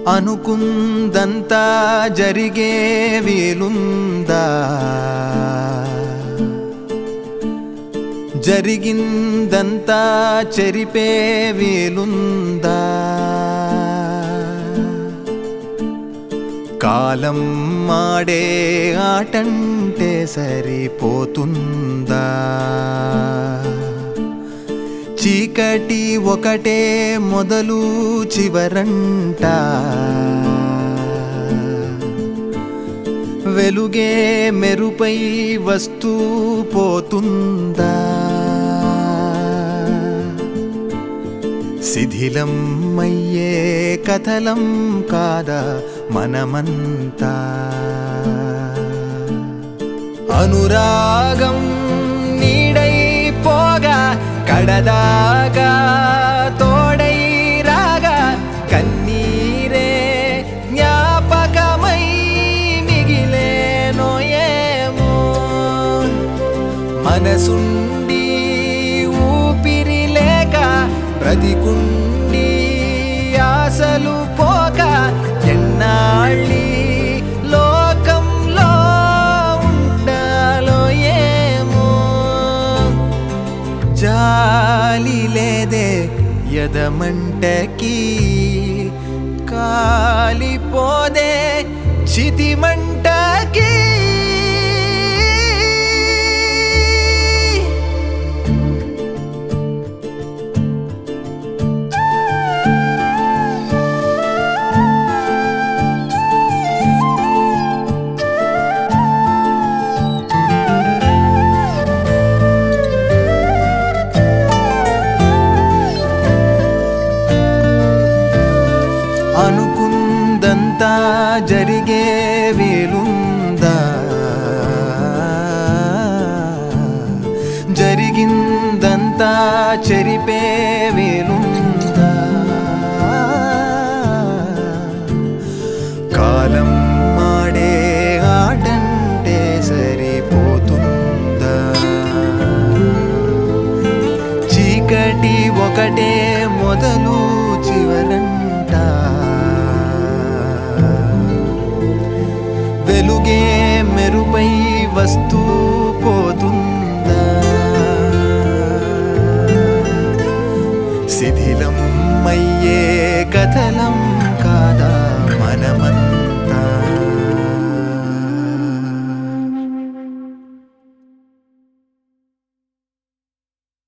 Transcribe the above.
అనుకుందంతా జరిగే వీలుందా జరిగిందంతా చెరిపే వీలుందా కాలం మాడే ఆటంటే సరిపోతుందా చీకటి ఒకటే మొదలు చివరంట వెలుగే మెరుపై వస్తూ పోతుందా శిథిలం అయ్యే కథలం కాదా మనమంతా అనురాగం నీడై పోగా కడదాగా తోడై రాగా కన్నీరే జ్ఞాపకమై మిగిలేనో ఏమో మనసుండి ఊపిరి లేక బ్రతికుండి ఆశలు పోక ఎన్నాళ్ళి లోకంలో ఉండాలో ఏమో జాలి లేదే ఎదమంటకి కాలిపోదే చితిమంటకి అనుకుందంతా జరిగే వీలుందా జరిగిందంతా చెరిపే వీలుందా కాలం మాడే ఆటంటే సరిపోతుందా చీకటి ఒకటే మొదలు చివరంట